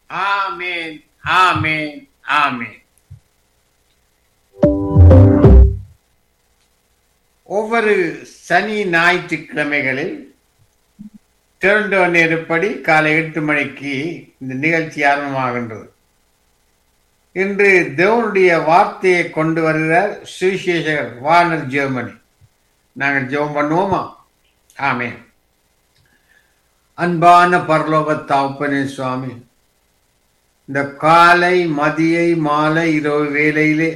ஆமேன் ஆமேன் ஆமேன் ஒவ்வொரு சனி ஞாயிற்றுக்கிழமைகளில் டொரண்டோ நேரப்படி காலை எட்டு மணிக்கு இந்த நிகழ்ச்சி ஆரம்பமாகின்றது இன்று தேவனுடைய வார்த்தையை கொண்டு வருகிறார் சுவிசேஷகர் வார்னர் ஜெர்மனி நாங்கள் ஜெபம் பண்ணுவோமா ஆமேன் அன்பான பரலோக தாப்பனே சுவாமி இந்த காலை மதியை மாலை இரவு வேளையிலே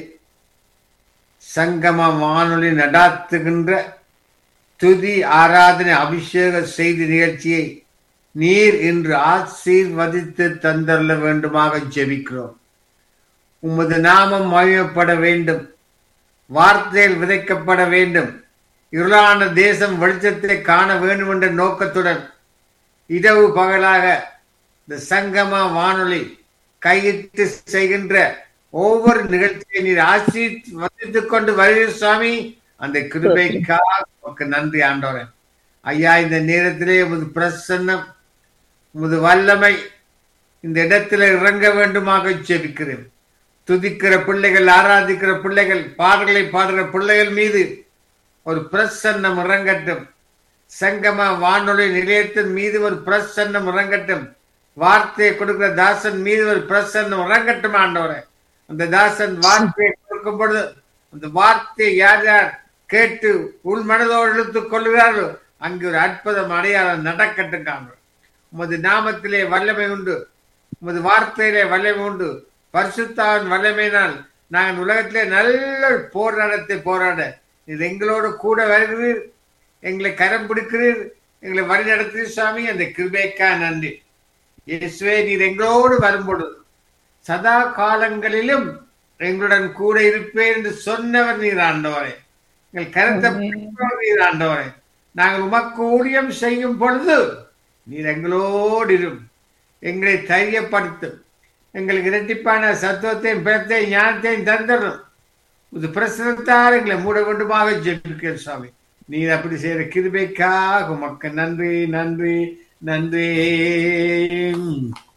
சங்கம வானொலி நடாத்துகின்ற துதி ஆராதனை அபிஷேக செய்தி நிகழ்ச்சியை நீர் இன்று ஆசீர்வதித்து தந்தள்ள வேண்டுமாக ஜெபிக்கிறோம் உமது நாமம் மகிழப்பட வேண்டும் வார்த்தையில் விதைக்கப்பட வேண்டும் இருளான தேசம் வெளிச்சத்தை காண வேண்டும் என்ற நோக்கத்துடன் இரவு பகலாக இந்த சங்கம வானொலி கையிட்டு செய்கின்ற ஒவ்வொரு நிகழ்ச்சியை நீர் ஆசீர்வதித்துக் கொண்டு வருகிற சுவாமி அந்த கிருபைக்காக உமக்கு நன்றி ஆண்டவரன் ஐயா இந்த நேரத்திலே உமது பிரசன்னம் உமது வல்லமை இந்த இடத்துல இறங்க வேண்டுமாக ஜெபிக்கிறேன் துதிக்கிற பிள்ளைகள் ஆராதிக்கிற பிள்ளைகள் பாடல்களை பாடுகிற பிள்ளைகள் மீது ஒரு பிரசன்னம் இறங்கட்டும் சங்கம வானொலி நிலையத்தின் மீது ஒரு பிரசன்னம் இறங்கட்டும் வார்த்தையை கொடுக்கிற தாசன் மீது ஒரு பிரசன்னம் இறங்கட்டும் ஆண்டவரே அந்த தாசன் வார்த்தையை கொடுக்கும் பொழுது அந்த வார்த்தையை யார் யார் கேட்டு உள் மனதோடு இழுத்துக் கொள்கிறார்களோ அங்கு ஒரு அற்புதம் அடையாளம் நடக்கட்டும் காண்போம் உமது நாமத்திலே வல்லமை உண்டு உமது வார்த்தையிலே வல்லமை உண்டு பரிசுத்தாவின் வல்லமையினால் நாங்கள் உலகத்திலே நல்ல போராட்டத்தை போராட இது எங்களோடு கூட வருகிறீர் எங்களை கரம் பிடிக்கிறீர் எங்களை வழி நடத்துகிறீர் சுவாமி அந்த கிருபைக்கா நன்றி இயேசுவே நீர் எங்களோடு வரும்பொழுது சதா காலங்களிலும் எங்களுடன் கூட இருப்பேன் என்று சொன்னவர் நீர் ஆண்டவரே எங்கள் கருத்தை பிடிப்பவர் நீர் ஆண்டவரே நாங்கள் உமக்கு ஊழியம் செய்யும் பொழுது நீர் எங்களோடு இரும் எங்களை தைரியப்படுத்தும் எங்களுக்கு இரட்டிப்பான சத்துவத்தையும் பிறத்தையும் ஞானத்தையும் தந்துடும் இது பிரசனத்தால் எங்களை மூட கொண்டுமாக ஜெபிக்கிற சுவாமி நீர் அப்படி செய்யற கிருபைக்காக உமக்கு நன்றி நன்றி நன்றி